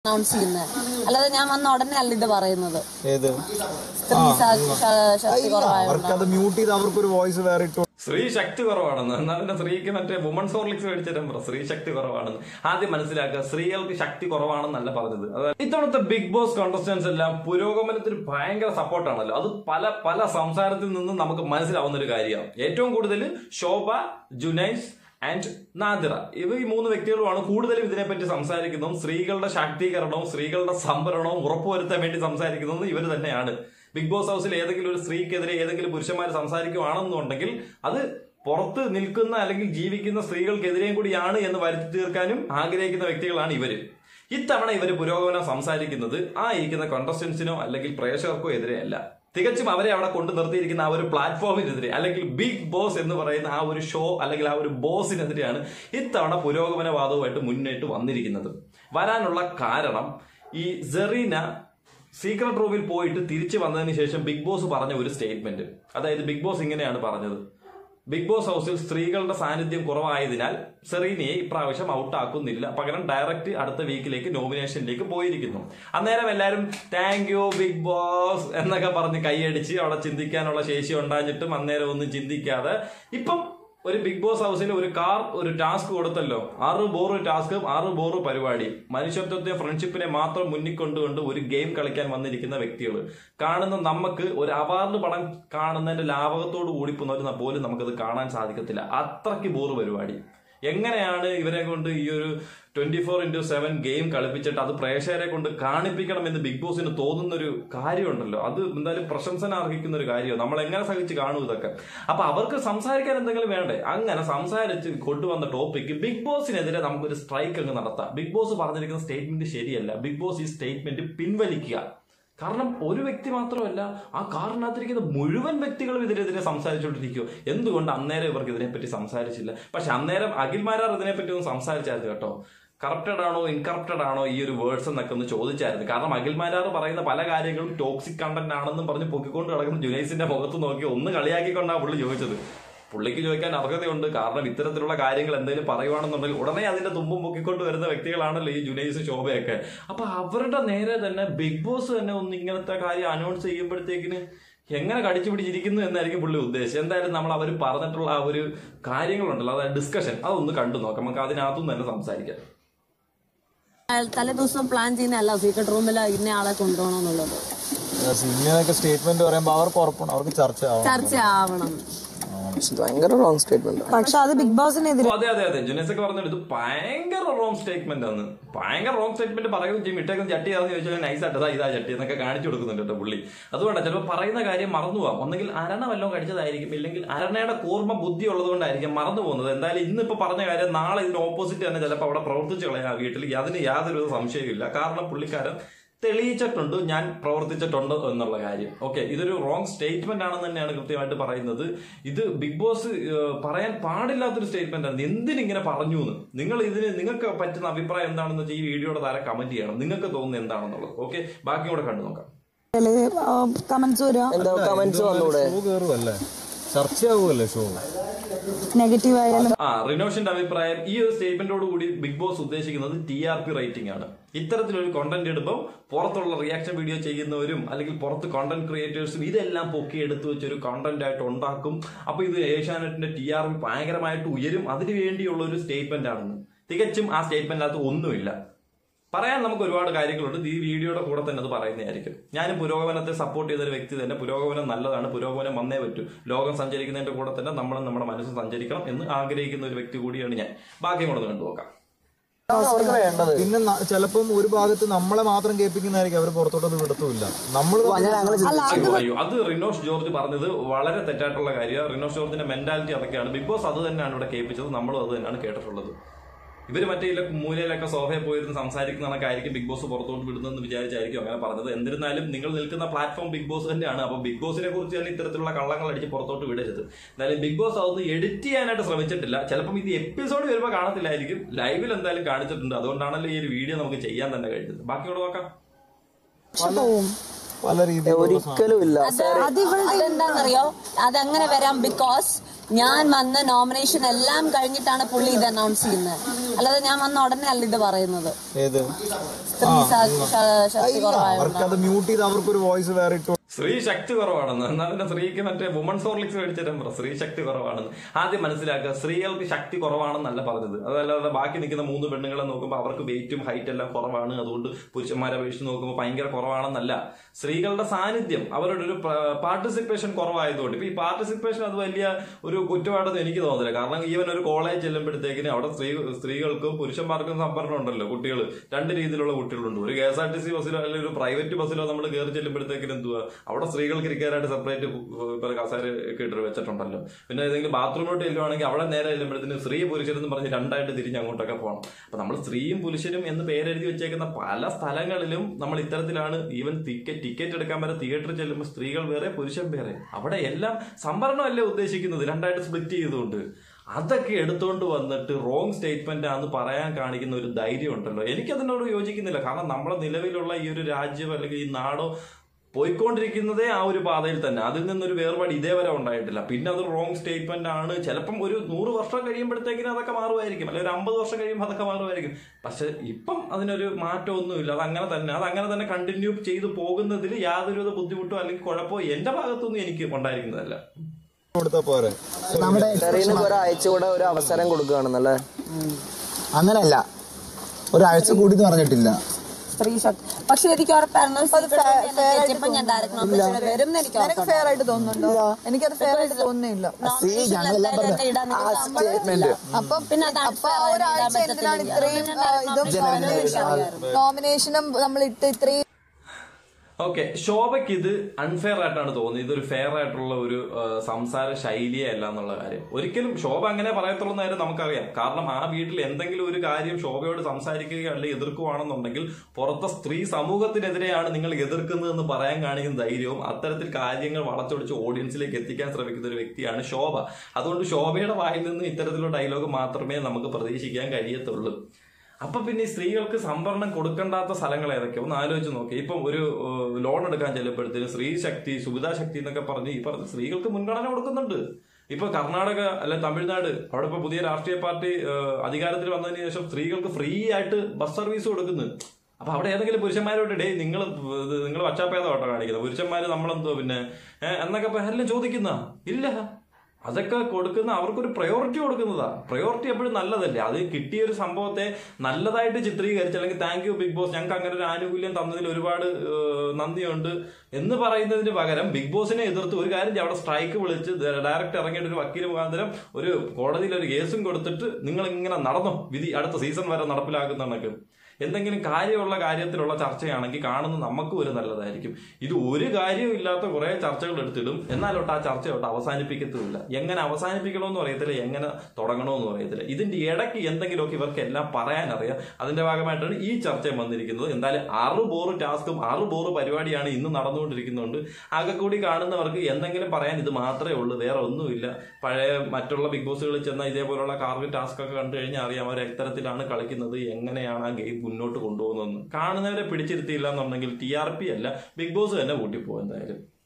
announce ചെയ്യുന്നത് അല്ലാതെ ഞാൻ വന്ന ഉടനെ അല്ല ഇത് പറയുന്നത് ഏത് സ്ത്രീ ശാ- ശ- ശക്തി കുറവായ അവർക്കത് മ്യൂട്ട് ചെയ്ത് അവർക്കൊരു വോയിസ് വേറെ ഇട്ടു സ്ത്രീ ശക്തി കുറവാണെന്ന് എന്നാൽ പിന്നെ സ്ത്രീക്ക് മറ്റേ വുമൺസ് ഹോർലിക്സ് മേടിച്ചിട്ടും പറ സ്ത്രീ ശക്തി കുറവാണെന്ന് ആദ്യം മനസ്സിലാക്കുക സ്ത്രീകൾക്ക് ശക്തി കുറവാണെന്നല്ല പറഞ്ഞത് അതായത് ഇത്തവണത്തെ ബിഗ് ബോസ് കോണ്ടസ്റ്റൻസ് എല്ലാം പുരോഗമനത്തിന് ഭയങ്കര സപ്പോർട്ടാണല്ലോ അത് പല പല സംസാരത്തിൽ നിന്നും നമുക്ക് മനസ്സിലാവുന്ന ഒരു കാര്യമാണ് ഏറ്റവും കൂടുതൽ ശോഭ ജുനൈസ് ആൻഡ് നാദിറ ഇവ ഈ മൂന്ന് വ്യക്തികളുമാണ് കൂടുതലും ഇതിനെപ്പറ്റി സംസാരിക്കുന്നതും സ്ത്രീകളുടെ ശാക്തീകരണവും സ്ത്രീകളുടെ സംവരണവും ഉറപ്പുവരുത്താൻ വേണ്ടി സംസാരിക്കുന്നതും ഇവർ തന്നെയാണ് ബിഗ് ബോസ് ഹൗസിൽ ഏതെങ്കിലും ഒരു സ്ത്രീക്കെതിരെ ഏതെങ്കിലും പുരുഷന്മാർ സംസാരിക്കുകയാണെന്നുണ്ടെങ്കിൽ അത് പുറത്ത് നിൽക്കുന്ന അല്ലെങ്കിൽ ജീവിക്കുന്ന സ്ത്രീകൾക്കെതിരെയും കൂടിയാണ് എന്ന് വരുത്തി തീർക്കാനും ആഗ്രഹിക്കുന്ന വ്യക്തികളാണ് ഇവര് ഇത്തവണ ഇവര് പുരോഗമനം സംസാരിക്കുന്നത് ആ ഇരിക്കുന്ന കോണ്ടസ്റ്റൻസിനോ അല്ലെങ്കിൽ പ്രേക്ഷകർക്കോ എതിരെയല്ല തികച്ചും അവരെ അവിടെ കൊണ്ടു നിർത്തിയിരിക്കുന്ന ആ ഒരു പ്ലാറ്റ്ഫോമിനെതിരെ അല്ലെങ്കിൽ ബിഗ് ബോസ് എന്ന് പറയുന്ന ആ ഒരു ഷോ അല്ലെങ്കിൽ ആ ഒരു ബോസിനെതിരെയാണ് ഇത്തവണ പുരോഗമനവാദവുമായിട്ട് മുന്നിട്ട് വന്നിരിക്കുന്നത് വരാനുള്ള കാരണം ഈ സെറീന സീക്രട്ട് റൂമിൽ പോയിട്ട് തിരിച്ചു വന്നതിന് ശേഷം ബിഗ് ബോസ് പറഞ്ഞ ഒരു സ്റ്റേറ്റ്മെന്റ് അതായത് ബിഗ് ബോസ് ഇങ്ങനെയാണ് പറഞ്ഞത് ബിഗ് ബോസ് ഹൗസിൽ സ്ത്രീകളുടെ സാന്നിധ്യം കുറവായതിനാൽ സെറീനയെ ഇപ്രാവശ്യം ഔട്ടാക്കുന്നില്ല പകരം ഡയറക്റ്റ് അടുത്ത വീക്കിലേക്ക് നോമിനേഷനിലേക്ക് പോയിരിക്കുന്നു അന്നേരം എല്ലാവരും താങ്ക് യു ബിഗ് ബോസ് എന്നൊക്കെ പറഞ്ഞ് കൈയടിച്ച് അവിടെ ചിന്തിക്കാനുള്ള ശേഷി ഉണ്ടാഞ്ഞിട്ടും അന്നേരം ഒന്നും ചിന്തിക്കാതെ ഇപ്പം ഒരു ബിഗ് ബോസ് ഹൗസിൽ ഒരു കാർ ഒരു ടാസ്ക് കൊടുത്തല്ലോ ആറ് ബോറ് ടാസ്കും ആറ് ബോറ് പരിപാടി മനുഷ്യത്വത്തെ ഫ്രണ്ട്ഷിപ്പിനെ മാത്രം മുന്നിൽ കൊണ്ടുകൊണ്ട് ഒരു ഗെയിം കളിക്കാൻ വന്നിരിക്കുന്ന വ്യക്തികൾ കാണുന്ന നമുക്ക് ഒരു അവാർഡ് പടം കാണുന്നതിന്റെ ലാഭകത്തോട് കൂടി പോകുന്നവർ പോലും നമുക്കത് കാണാൻ സാധിക്കത്തില്ല അത്രയ്ക്ക് ബോറ് പരിപാടി എങ്ങനെയാണ് ഇവരെ കൊണ്ട് ഈ ഒരു twenty four into seven game കളിപ്പിച്ചിട്ട് അത് പ്രേക്ഷകരെ കൊണ്ട് കാണിപ്പിക്കണം എന്ന് ബിഗ് ബോസിന് തോന്നുന്ന ഒരു കാര്യമുണ്ടല്ലോ അത് എന്തായാലും പ്രശംസന അർഹിക്കുന്ന ഒരു കാര്യമാണ് നമ്മൾ എങ്ങനെ സഹിച്ച് കാണും ഇതൊക്കെ അപ്പൊ അവർക്ക് സംസാരിക്കാൻ എന്തെങ്കിലും വേണ്ടേ അങ്ങനെ സംസാരിച്ച് കൊണ്ടുവന്ന ടോപ്പിക്ക് ബിഗ് ബോസിനെതിരെ നമുക്കൊരു സ്ട്രൈക്ക് അങ്ങ് നടത്താം ബിഗ് ബോസ് പറഞ്ഞിരിക്കുന്ന സ്റ്റേറ്റ്മെന്റ് ശരിയല്ല ബിഗ് ബോസ് ഈ സ്റ്റേറ്റ്മെന്റ് പിൻവലിക്കുക കാരണം ഒരു വ്യക്തി മാത്രമല്ല ആ കാറിനകത്തിരിക്കുന്ന മുഴുവൻ വ്യക്തികളും ഇതിനെതിരെ സംസാരിച്ചുകൊണ്ടിരിക്കുമോ എന്തുകൊണ്ട് അന്നേരം ഇവർക്ക് ഇതിനെപ്പറ്റി സംസാരിച്ചില്ല പക്ഷെ അന്നേരം അഖിൽമാരാർ ഇതിനെപ്പറ്റി ഒന്നും സംസാരിച്ചായിരുന്നു കേട്ടോ കറപ്റ്റഡ് ആണോ ഇൻകറപ്റ്റഡ് ആണോ ഈ ഒരു വേർഡ്സ് എന്നൊക്കെ ഒന്ന് ചോദിച്ചായിരുന്നു കാരണം അഖിൽമാരാർ പറയുന്ന പല കാര്യങ്ങളും ടോക്സിക് കണ്ടന്റ് ആണെന്നും പറഞ്ഞ് പൊക്കിക്കൊണ്ട് കിടക്കുന്ന ജുനൈസിന്റെ മുഖത്ത് നോക്കി ഒന്ന് കളിയാക്കിക്കൊണ്ടാണ് പുള്ളി ചോദിച്ചത് പുള്ളിക്ക് ചോദിക്കാൻ അർഹതയുണ്ട് കാരണം ഇത്തരത്തിലുള്ള കാര്യങ്ങൾ എന്തെങ്കിലും പറയുവാണെന്നുണ്ടെങ്കിൽ ഉടനെ അതിന്റെ തുമ്പും പൊക്കിക്കൊണ്ട് വരുന്ന വ്യക്തികളാണല്ലോ ഈ ജുനൈസ് ശോഭയൊക്കെ അപ്പൊ അവരുടെ നേരെ തന്നെ ബിഗ് ബോസ് തന്നെ ഒന്ന് ഇങ്ങനത്തെ കാര്യം അനൗൺസ് ചെയ്യുമ്പോഴത്തേക്കിന് എങ്ങനെ കടിച്ചു പിടിച്ചിരിക്കുന്നു എന്നായിരിക്കും പുള്ളി ഉദ്ദേശിച്ചത് എന്തായാലും നമ്മൾ അവർ പറഞ്ഞിട്ടുള്ള ആ ഒരു കാര്യങ്ങളുണ്ടല്ലോ അതായത് ഡിസ്കഷൻ അതൊന്ന് കണ്ടു നോക്കാം നമുക്ക് അതിനകത്തുനിന്ന് തന്നെ സംസാരിക്കാം തലേ ദിവസം പ്ലാൻ ചെയ്യുന്നതല്ല സീക്രട്ട് റൂമിൽ ഇന്ന ആളെ കൊണ്ടുപോകണം എന്നുള്ളത് ഇങ്ങനെയൊക്കെ സ്റ്റേറ്റ്മെന്റ് പറയുമ്പോൾ അവർക്ക് ഉറപ്പാണ് അവർക്ക് ചർച്ച ആവണം ചർച്ച ആവണം ഭയങ്കര റോങ് സ്റ്റേറ്റ്മെന്റ് പക്ഷെ അത് ബിഗ് ബോസിനെതിരെ ഓ, അതെ അതെ അതെ ജുനൈസ് ഒക്കെ പറഞ്ഞത് ഇത് ഭയങ്കര റോങ് സ്റ്റേറ്റ്മെന്റ് ആണ് ഭയങ്കര റോങ് സ്റ്റേറ്റ്മെന്റ് പറയുകയും ചെയ്യും ഇട്ടേക്കുന്ന ചട്ടി ആണെന്ന് ചോദിച്ചാൽ നൈസ് ആയിട്ട് ഇതാ ചട്ടി എന്നൊക്കെ കാണിച്ചു കൊടുക്കുന്നുണ്ട് കേട്ടോ പുള്ളി അതുകൊണ്ടാണ് ചിലപ്പോൾ പറയുന്ന കാര്യം മറന്നു പോവാം ഒന്നെങ്കിൽ അരണ വല്ലതും കടിച്ചതായിരിക്കും ഇല്ലെങ്കിൽ അരണയുടെ കൂർമ്മ ബുദ്ധി ഉള്ളതുകൊണ്ടായിരിക്കും മറന്നു പോകുന്നത് എന്തായാലും ഇന്നിപ്പോ പറഞ്ഞ കാര്യം നാളെ ഇതിന് ഓപ്പോസിറ്റ് തന്നെ ചിലപ്പോൾ അവിടെ പ്രവർത്തിച്ചു കളയാം ആ വീട്ടിൽ അതിന് യാതൊരു സംശയമില്ല കാരണം പുള്ളിക്കാരൻ തെളിയിച്ചിട്ടുണ്ട് ഞാൻ പ്രവർത്തിച്ചിട്ടുണ്ട് എന്നുള്ള കാര്യം ഓക്കെ ഇതൊരു റോങ് സ്റ്റേറ്റ്മെന്റ് ആണെന്ന് തന്നെയാണ് കൃത്യമായിട്ട് പറയുന്നത് ഇത് ബിഗ് ബോസ് ഏഹ്, പറയാൻ പാടില്ലാത്തൊരു സ്റ്റേറ്റ്മെന്റ് ആണ് എന്തിനിങ്ങനെ പറഞ്ഞു എന്ന് നിങ്ങൾ ഇതിന് നിങ്ങൾക്ക് പറ്റുന്ന അഭിപ്രായം എന്താണെന്ന് വെച്ചാൽ ഈ വീഡിയോയുടെ താരം കമന്റ് ചെയ്യണം നിങ്ങൾക്ക് തോന്നുന്നത് എന്താണെന്നുള്ളത് ഓക്കെ ബാക്കി കൂടെ കണ്ടു നോക്കാം കമന്റ്സ് വരിക എന്താ കമന്റ്സ് വന്നൂടെ ഷോ കയറുമല്ലേ ചർച്ചയാവുമല്ലേ ഷോ നെഗറ്റീവ് ആയാലും ആ റിനോഷിന്റെ അഭിപ്രായം ഈ ഒരു സ്റ്റേറ്റ്മെന്റോട് കൂടി ബിഗ് ബോസ് ഉദ്ദേശിക്കുന്നത് ടി ആർ പി റേറ്റിംഗ് ആണ് ഇത്തരത്തിലൊരു കോണ്ടന്റ് ഇടുമ്പോൾ പുറത്തുള്ള റിയാക്ഷൻ വീഡിയോ ചെയ്യുന്നവരും അല്ലെങ്കിൽ പുറത്ത് കോണ്ടന്റ് ക്രിയേറ്റേഴ്സും ഇതെല്ലാം പൊക്കി എടുത്തു വെച്ചൊരു കോണ്ടന്റ് ആയിട്ട് ഉണ്ടാക്കും അപ്പൊ ഇത് ഏഷ്യാനെറ്റിന്റെ ടി ആർ പി ഭയങ്കരമായിട്ട് ഉയരും അതിനു വേണ്ടിയുള്ള ഒരു സ്റ്റേറ്റ്മെന്റ് ആണെന്ന് തികച്ചും ആ സ്റ്റേറ്റ്മെന്റിനകത്ത് ഒന്നുമില്ല പറയാൻ നമുക്ക് ഒരുപാട് കാര്യങ്ങളുണ്ട് ഈ വീഡിയോയുടെ കൂടെ തന്നെ അത് പറയുന്നതായിരിക്കും ഞാനും പുരോഗമനത്തെ സപ്പോർട്ട് ചെയ്ത ഒരു വ്യക്തി തന്നെ പുരോഗമനം നല്ലതാണ് പുരോഗമനം വന്നേ പറ്റൂ ലോകം സഞ്ചരിക്കുന്നതിന്റെ കൂടെ തന്നെ നമ്മളും നമ്മുടെ മനസ്സും സഞ്ചരിക്കണം എന്ന് ആഗ്രഹിക്കുന്ന ഒരു വ്യക്തി കൂടിയാണ് ഞാൻ ബാക്കിയും കൂടെ ഒന്ന് കണ്ടു നോക്കാം അവർക്ക് വേണ്ടത് പിന്നെ ന- ചിലപ്പം ഒരു ഭാഗത്ത് നമ്മളെ മാത്രം കേൾപ്പിക്കുന്നതായിരിക്കും അവർ പുറത്തോട്ടത് വിടത്തുമില്ല നമ്മൾ അയ്യോ അയ്യോ അത് റിനോഷ് ജോർജ് പറഞ്ഞത് വളരെ തെറ്റായിട്ടുള്ള കാര്യമാണ് റിനോഷ് ജോർജിന്റെ മെന്റാലിറ്റി അതൊക്കെയാണ് ബിഗ് ബോസ് അത് തന്നെയാണ് ഇവിടെ കേൾപ്പിച്ചത് നമ്മളും അത് തന്നെയാണ് കേട്ടിട്ടുള്ളത് ഇവര് മറ്റേ ഇതിലെ മൂലയിലൊക്കെ സോഫയിൽ പോയിരുന്ന് സംസാരിക്കുന്ന കണക്കായിരിക്കും ബിഗ് ബോസ് പുറത്തോട്ട് വിടുന്നതെന്ന് വിചാരിച്ചായിരിക്കും അങ്ങനെ പറഞ്ഞത് എന്നിരുന്നാലും നിങ്ങൾ നിൽക്കുന്ന പ്ലാറ്റ്ഫോം ബിഗ് ബോസ് തന്നെയാണ് അപ്പൊ ബിഗ് ബോസിനെ കുറിച്ച് തന്നെ ഇത്തരത്തിലുള്ള കള്ളങ്ങൾ അടിച്ച് പുറത്തോട്ട് വിടരുത് എന്തായാലും ബിഗ് ബോസ് അതൊന്ന് എഡിറ്റ് ചെയ്യാനായിട്ട് ശ്രമിച്ചിട്ടില്ല ചിലപ്പം ഇത് എപ്പിസോഡ് വരുമ്പോൾ കാണത്തില്ലായിരിക്കും ലൈവിൽ എന്തായാലും കാണിച്ചിട്ടുണ്ട് അതുകൊണ്ടാണല്ലോ ഈ ഒരു വീഡിയോ നമുക്ക് ചെയ്യാൻ തന്നെ കഴിഞ്ഞത് ബാക്കിയോട് നോക്കാം പോവും പല രീതിയിലുള്ള ഒരിക്കലും ഇല്ല അത് അതെന്താണെന്നറിയോ അതങ്ങനെ വരാം ബിക്കോസ് ഞാൻ വന്ന നോമിനേഷൻ എല്ലാം കഴിഞ്ഞിട്ടാണ് പുള്ളി ഇത് അനൗൺസ് ചെയ്യുന്നത് അല്ലാതെ ഞാൻ വന്ന ഉടനെ അല്ല ഇത് പറയുന്നത് ഏത് സ്ത്രീ ശ- ശ- ശക്തി കുറവായതുകൊണ്ട് അവർക്ക് അത് മ്യൂട്ട് ചെയ്ത് അവർക്കൊരു വോയിസ് വേറെ ഇട്ടു സ്ത്രീ ശക്തി കുറവാണെന്ന് എന്നാൽ പിന്നെ സ്ത്രീക്ക് മറ്റേ വുമൺസ് ഹോർലിക്സ് മേടിച്ചിട്ടും പറ സ്ത്രീ ശക്തി കുറവാണെന്ന് ആദ്യം മനസ്സിലാക്കുക സ്ത്രീകൾക്ക് ശക്തി കുറവാണെന്നല്ല പറഞ്ഞത് അതല്ലാതെ ബാക്കി നിൽക്കുന്ന മൂന്ന് പെണ്ണുങ്ങളെ നോക്കുമ്പോൾ അവർക്ക് വെയിറ്റും ഹൈറ്റ് എല്ലാം കുറവാണ് അതുകൊണ്ട് പുരുഷന്മാരെ അപേക്ഷിച്ച് നോക്കുമ്പോൾ ഭയങ്കര കുറവാണെന്നല്ല സ്ത്രീകളുടെ സാന്നിധ്യം അവരുടെ ഒരു പാർട്ടിസിപ്പേഷൻ കുറവായതുകൊണ്ട് ഇപ്പൊ ഈ പാർട്ടിസിപ്പേഷൻ അത് വലിയ ഒരു കുറ്റമാണെന്ന് എനിക്ക് തോന്നുന്നില്ല കാരണം ഈവൻ ഒരു കോളേജ് ചെല്ലുമ്പോഴത്തേക്കിന് അവിടെ സ്ത്രീ സ്ത്രീകൾക്കും പുരുഷന്മാർക്കും സംവരണം ഉണ്ടല്ലോ കുട്ടികൾ രണ്ട് രീതിയിലുള്ള കുട്ടികളുണ്ട് ഒരു K S R T C ബസ്സിലോ അല്ലെങ്കിൽ ഒരു പ്രൈവറ്റ് ബസ്സിലോ നമ്മൾ കയറി ചെല്ലുമ്പോഴത്തേക്കിന് എന്തുവാ അവിടെ സ്ത്രീകൾക്ക് ഇരിക്കാനായിട്ട് സെപ്പറേറ്റ് ഇപ്പൊ കസേര ഒക്കെ ഇട്ട് വെച്ചിട്ടുണ്ടല്ലോ പിന്നെ ഏതെങ്കിലും ബാത്റൂമിലോട്ട് ചെല്ലുവാണെങ്കിൽ അവിടെ നേരെ ചെല്ലുമ്പോഴത്തേന് സ്ത്രീ പുരുഷനെന്ന് പറഞ്ഞ് രണ്ടായിട്ട് തിരിഞ്ഞ് അങ്ങോട്ടൊക്കെ പോകണം അപ്പൊ നമ്മൾ സ്ത്രീയും പുരുഷനും എന്ന് പേരെഴുതി വെച്ചേക്കുന്ന പല സ്ഥലങ്ങളിലും നമ്മൾ ഇത്തരത്തിലാണ് ഈവൻ ടിക്കറ്റ് ടിക്കറ്റ് എടുക്കാൻ വരെ തിയേറ്ററിൽ ചെല്ലുമ്പോൾ സ്ത്രീകൾ വേറെ പുരുഷൻ വേറെ അവിടെ എല്ലാം സംവരണമല്ലേ ഉദ്ദേശിക്കുന്നത് രണ്ടായിട്ട് സ്പ്ലിറ്റ് ചെയ്തുകൊണ്ട് അതൊക്കെ എടുത്തുകൊണ്ട് വന്നിട്ട് റോങ് സ്റ്റേറ്റ്മെന്റ് ആണെന്ന് പറയാൻ കാണിക്കുന്ന ഒരു ധൈര്യം ഉണ്ടല്ലോ എനിക്കതിനോട് യോജിക്കുന്നില്ല കാരണം നമ്മുടെ നിലവിലുള്ള ഈ ഒരു രാജ്യം അല്ലെങ്കിൽ ഈ നാടോ പോയിക്കൊണ്ടിരിക്കുന്നതേ ആ ഒരു പാതയിൽ തന്നെ അതിൽ നിന്നൊരു വേർപാട് ഇതേവരെ ഉണ്ടായിട്ടില്ല പിന്നെ അത് റോങ് സ്റ്റേറ്റ്മെന്റ് ആണ് ചിലപ്പം ഒരു നൂറ് വർഷം കഴിയുമ്പോഴത്തേക്കിനും അതൊക്കെ മാറുമായിരിക്കും അല്ലെങ്കിൽ ഒരു അമ്പത് വർഷം കഴിയുമ്പോൾ അതൊക്കെ മാറുമായിരിക്കും പക്ഷെ ഇപ്പം അതിനൊരു മാറ്റമൊന്നുമില്ല അത് അങ്ങനെ തന്നെ അത് അങ്ങനെ തന്നെ കണ്ടിന്യൂ ചെയ്തു പോകുന്നതിൽ യാതൊരു ബുദ്ധിമുട്ടോ അല്ലെങ്കിൽ കുഴപ്പമോ എന്റെ ഭാഗത്തൊന്നും എനിക്ക് ഉണ്ടായിരിക്കുന്നതല്ല കൊടുത്താ പോരെ ഷെറീനക്ക് ഒരാഴ്ച കൂടെ ഒരു അവസരം കൊടുക്കുകയാണെന്നല്ലേ അങ്ങനല്ല ഒരാഴ്ച കൂടി എന്ന് പറഞ്ഞിട്ടില്ല സ്ത്രീ ശക്തി പക്ഷെ എനിക്ക് ഉറപ്പായിരുന്നു ഇപ്പൊ ഞാൻ ഡയറക്ട് നോമിനേഷൻ വരും എന്ന് എനിക്ക് നിനക്ക് ഫെയർ ആയിട്ട് തോന്നുന്നുണ്ടോ എനിക്കത് ഫെയർ ആയിട്ട് തോന്നുന്നില്ല See, ഞങ്ങളെല്ലാം പറഞ്ഞ ആ സ്റ്റേറ്റ്മെന്റ് അപ്പം പിന്നെ അത് അപ്പൊ ആ ഒരാഴ്ച എന്തിനാണ് ഇത്രയും ആ, ഇതും നോമിനേഷനും നമ്മൾ ഇട്ട് ഇത്രയും ഓക്കെ ശോഭയ്ക്ക് ഇത് അൺഫെയർ ആയിട്ടാണ് തോന്നിയത് ഇതൊരു ഫെയർ ആയിട്ടുള്ള ഒരു ആ, സംസാര ശൈലിയേ അല്ല എന്നുള്ള കാര്യം ഒരിക്കലും ശോഭ അങ്ങനെ പറയത്തുള്ള കാര്യം നമുക്കറിയാം കാരണം ആ വീട്ടിൽ എന്തെങ്കിലും ഒരു കാര്യം ശോഭയോട് സംസാരിക്കുകയോ അല്ലെങ്കിൽ എതിർക്കുകയാണെന്നുണ്ടെങ്കിൽ പുറത്തെ സ്ത്രീ സമൂഹത്തിനെതിരെയാണ് നിങ്ങൾ എതിർക്കുന്നതെന്ന് പറയാൻ കാണിക്കുന്ന ധൈര്യവും അത്തരത്തിൽ കാര്യങ്ങൾ വളച്ചൊടിച്ച് ഓഡിയൻസിലേക്ക് എത്തിക്കാൻ ശ്രമിക്കുന്ന ഒരു വ്യക്തിയാണ് ശോഭ അതുകൊണ്ട് ശോഭയുടെ വായിൽ നിന്ന് ഇത്തരത്തിലുള്ള ഡയലോഗ് മാത്രമേ നമുക്ക് പ്രതീക്ഷിക്കാൻ കഴിയത്തുള്ളൂ അപ്പൊ പിന്നെ ഈ സ്ത്രീകൾക്ക് സംവരണം കൊടുക്കേണ്ടാത്ത സ്ഥലങ്ങൾ ഏതൊക്കെയോ ഒന്ന് ആലോചിച്ച് നോക്കി ഇപ്പം ഒരു ഏഹ്, ലോൺ എടുക്കാൻ ചെല്ലുമ്പോഴത്തേന് സ്ത്രീ ശക്തി സുവിധാ ശക്തി എന്നൊക്കെ പറഞ്ഞ് ഈ പറഞ്ഞ സ്ത്രീകൾക്ക് മുൻഗണന കൊടുക്കുന്നുണ്ട് ഇപ്പൊ കർണാടക അല്ലെ തമിഴ്നാട് അവിടെ ഇപ്പൊ പുതിയ രാഷ്ട്രീയ പാർട്ടി ഏഹ്, അധികാരത്തിൽ വന്നതിന് ശേഷം സ്ത്രീകൾക്ക് ഫ്രീ ആയിട്ട് ബസ് സർവീസ് കൊടുക്കുന്നു അപ്പൊ അവിടെ ഏതെങ്കിലും പുരുഷന്മാരോട് ഡേ നിങ്ങൾ നിങ്ങൾ വച്ചാപ്പേതോട്ടോ കാണിക്കുന്നത് പുരുഷന്മാര് നമ്മളെന്തോ പിന്നെ ഏഹ്, എന്നൊക്കെ ഇപ്പൊ എല്ലാം ചോദിക്കുന്ന ഇല്ല അതൊക്കെ കൊടുക്കുന്ന അവർക്കൊരു പ്രയോറിറ്റി കൊടുക്കുന്നതാ പ്രയോറിറ്റി എപ്പോഴും നല്ലതല്ലേ അത് കിട്ടിയ ഒരു സംഭവത്തെ നല്ലതായിട്ട് ചിത്രീകരിച്ച് അല്ലെങ്കിൽ താങ്ക് യു ബിഗ് ബോസ് ഞങ്ങൾക്ക് അങ്ങനെ ഒരു ആനുകൂല്യം തന്നതിൽ ഒരുപാട് ഏഹ്, നന്ദിയുണ്ട് എന്ന് പറയുന്നതിന് പകരം ബിഗ് ബോസിനെ എതിർത്ത് ഒരു കാര്യം ചെയ്യ്, അവിടെ സ്ട്രൈക്ക് വിളിച്ച് ഡയറക്റ്റ് ഇറങ്ങിയിട്ട് ഒരു വക്കീൽ മുഖാന്തരം ഒരു കോടതിയിൽ ഒരു കേസും കൊടുത്തിട്ട് നിങ്ങൾ ഇങ്ങനെ നടന്നോ വിധി അടുത്ത സീസൺ വരെ നടപ്പിലാക്കുന്നതൊക്കെ എന്തെങ്കിലും കാര്യമുള്ള കാര്യത്തിലുള്ള ചർച്ചയാണെങ്കിൽ കാണുന്ന നമുക്കും ഒരു നല്ലതായിരിക്കും ഇത് ഒരു കാര്യവും ഇല്ലാത്ത കുറെ ചർച്ചകൾ എടുത്തിടും എന്നാലോട്ട് ആ ചർച്ചയോട്ട് അവസാനിപ്പിക്കത്തുമില്ല എങ്ങനെ അവസാനിപ്പിക്കണമെന്ന് അറിയത്തില്ല എങ്ങനെ തുടങ്ങണമെന്ന് അറിയത്തില്ല ഇതിന്റെ ഇടയ്ക്ക് എന്തെങ്കിലുമൊക്കെ ഇവർക്ക് എല്ലാം പറയാനറിയാം അതിന്റെ ഭാഗമായിട്ടാണ് ഈ ചർച്ച വന്നിരിക്കുന്നത് എന്തായാലും ആറ് ബോറ് ടാസ്കും ആറ് ബോറ് പരിപാടിയാണ് ഇന്ന് നടന്നുകൊണ്ടിരിക്കുന്നതുകൊണ്ട് ആകെ കൂടി കാണുന്നവർക്ക് എന്തെങ്കിലും പറയാൻ ഇത് മാത്രമേ ഉള്ളൂ വേറെ ഒന്നുമില്ല പഴയ മറ്റുള്ള ബിഗ് ബോസുകളിൽ ചെന്ന ഇതേപോലുള്ള കാർഗിൽ ടാസ്ക് ഒക്കെ കണ്ടു കഴിഞ്ഞാൽ അറിയാം അവർ എത്തരത്തിലാണ് കളിക്കുന്നത് എങ്ങനെയാണ് ആ ഗെയിം മുന്നോട്ട് കൊണ്ടുപോകുന്നതെന്ന് കാണുന്നവരെ പിടിച്ചിരുത്തിയില്ല എന്നുണ്ടെങ്കിൽ ടി ആർ പി അല്ല ബിഗ് ബോസ് തന്നെ കൂട്ടിപ്പോകും എന്തായാലും